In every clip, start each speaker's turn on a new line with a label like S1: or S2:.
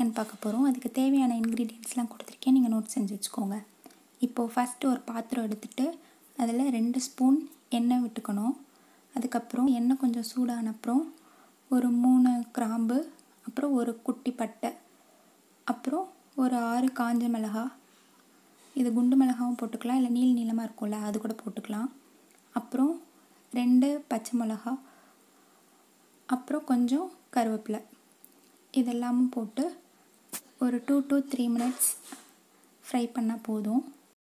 S1: Chicken பார்க்க போகிறோம் அதுக்கு தேவையான இன்க்ரீடியன்ஸ்லாம் கொடுத்துருக்கேன் நீங்கள் நோட் செஞ்சு வச்சுக்கோங்க இப்போது ஃபஸ்ட்டு ஒரு பாத்திரம் எடுத்துகிட்டு அதில் ரெண்டு ஸ்பூன் எண்ணெய் விட்டுக்கணும் அதுக்கப்புறம் எண்ணெய் கொஞ்சம் சூடான அப்புறம் ஒரு மூணு கிராம்பு அப்புறம் ஒரு குட்டி பட்டை அப்புறம் ஒரு ஆறு காஞ்ச மிளகா இது குண்டு மிளகாவும் போட்டுக்கலாம் இல்லை நீள் நீளமாக இருக்கும்ல அது கூட போட்டுக்கலாம் அப்புறம் ரெண்டு பச்சை மிளகா அப்புறம் கொஞ்சம் கருவேப்பிலை இதெல்லாமும் போட்டு ஒரு two to three minutes fry பண்ணால் போதும்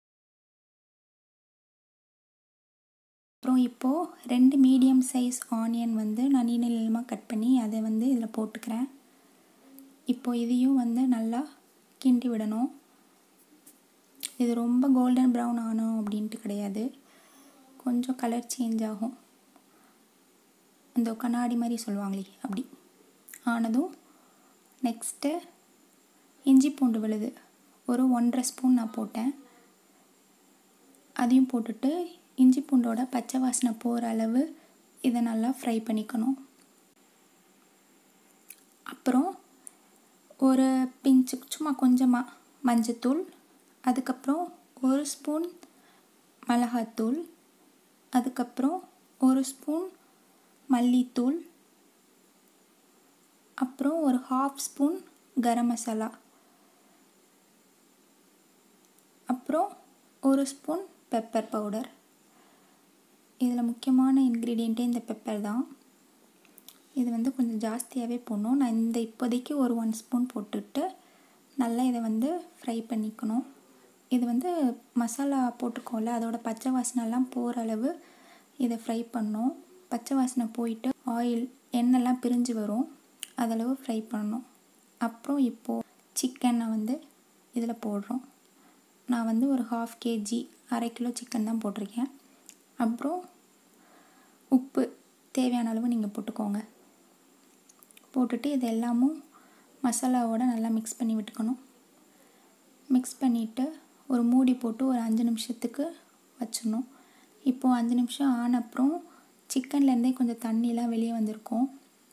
S1: அப்புறம் இப்போது ரெண்டு மீடியம் சைஸ் ஆனியன் வந்து நான் நீள நீளமாக கட் பண்ணி அதை வந்து இதில் போட்டுக்கிறேன் இப்போது இதையும் வந்து நல்லா கிண்டி விடணும் இது ரொம்ப கோல்டன் ப்ரௌன் ஆனோம் அப்படின்ட்டு கிடையாது கொஞ்சம் கலர் சேஞ்ச் ஆகும் இந்த கண்ணாடி மாதிரி சொல்லுவாங்களே அப்படி ஆனதும் நெக்ஸ்ட்டு இஞ்சி பூண்டு விழுது ஒரு ஒன்றரை ஸ்பூன் நான் போட்டேன் அதையும் போட்டுட்டு இஞ்சி பூண்டோட பச்சை வாசனை போகிற அளவு இதை நல்லா ஃப்ரை பண்ணிக்கணும் அப்புறம் ஒரு பிஞ்சு சும்மா கொஞ்சமாக மஞ்சத்தூள் அதுக்கப்புறம் ஒரு ஸ்பூன் மிளகாத்தூள் அதுக்கப்புறம் ஒரு ஸ்பூன் மல்லித்தூள் அப்புறம் ஒரு ஹாஃப் ஸ்பூன் கரம் மசாலா அப்புறம் ஒரு ஸ்பூன் பெப்பர் பவுடர் இதில் முக்கியமான இன்க்ரீடியண்ட்டே இந்த பெப்பர் தான் இது வந்து கொஞ்சம் ஜாஸ்தியாகவே போடணும் நான் இந்த இப்போதைக்கு ஒரு ஒன் ஸ்பூன் போட்டுட்டு நல்லா இதை வந்து ஃப்ரை பண்ணிக்கணும் இது வந்து மசாலா போட்டுக்கோல அதோட பச்சை வாசனைலாம் போகிற அளவு இதை ஃப்ரை பண்ணணும் பச்சை வாசனை போயிட்டு ஆயில் எண்ணெய்லாம் பிரிஞ்சு வரும் அதளவு ஃப்ரை பண்ணணும் அப்புறம் இப்போது சிக்கனை வந்து இதில் போடுறோம் நான் வந்து ஒரு ஹாஃப் கேஜி அரை கிலோ சிக்கன் தான் போட்டிருக்கேன் அப்புறம் உப்பு தேவையான அளவு நீங்கள் போட்டுக்கோங்க போட்டுட்டு இது எல்லாமும் மசாலாவோட நல்லா மிக்ஸ் பண்ணி விட்டுக்கணும் மிக்ஸ் பண்ணிவிட்டு ஒரு மூடி போட்டு ஒரு அஞ்சு நிமிஷத்துக்கு வச்சிடணும் இப்போது அஞ்சு நிமிஷம் ஆன அப்புறம் சிக்கன்லேருந்தே கொஞ்சம் தண்ணிலாம் வெளியே வந்திருக்கும்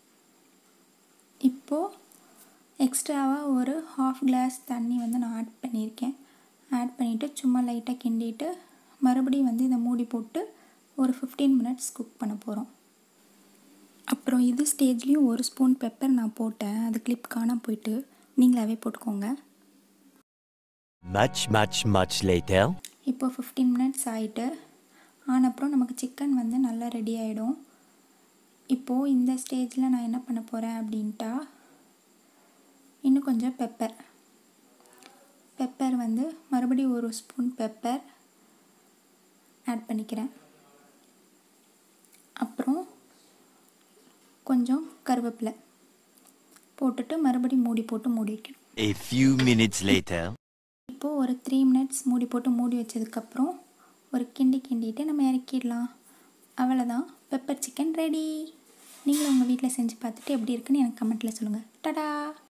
S1: இப்போது எக்ஸ்ட்ராவாக ஒரு ஹாஃப் கிளாஸ் தண்ணி வந்து நான் ஆட் பண்ணியிருக்கேன் ஆட் பண்ணிவிட்டு சும்மா லைட்டாக கிண்டிட்டு மறுபடியும் வந்து இதை மூடி போட்டு ஒரு ஃபிஃப்டீன் மினிட்ஸ் குக் பண்ண போகிறோம் அப்புறம் இது ஸ்டேஜ்லேயும் ஒரு ஸ்பூன் பெப்பர் நான் போட்டேன் அது கிளிப் காண போயிட்டு நீங்களாவே போட்டுக்கோங்க
S2: Much, much, much later.
S1: இப்போ ஃபிஃப்டீன் மினிட்ஸ் ஆகிட்டு ஆன அப்புறம் நமக்கு சிக்கன் வந்து நல்லா ரெடி ஆகிடும் இப்போது இந்த ஸ்டேஜில் நான் என்ன பண்ண போகிறேன் அப்படின்ட்டா இன்னும் கொஞ்சம் பெப்பர் பெப்பர் வந்து மறுபடியும் ஒரு ஸ்பூன் பெப்பர் ஆட் பண்ணிக்கிறேன் அப்புறம் கொஞ்சம் கருவேப்பிலை போட்டுட்டு மறுபடியும் மூடி போட்டு மூடி வைக்கணும்
S2: A few minutes later.
S1: இப்போது ஒரு த்ரீ மினிட்ஸ் மூடி போட்டு மூடி வச்சதுக்கப்புறம் ஒரு கிண்டி கிண்டிட்டு நம்ம இறக்கிடலாம் அவ்வளோதான் பெப்பர் சிக்கன் ரெடி நீங்களும் உங்கள் வீட்டில் செஞ்சு பார்த்துட்டு எப்படி இருக்குன்னு எனக்கு கமெண்ட்டில் சொல்லுங்கள் டடா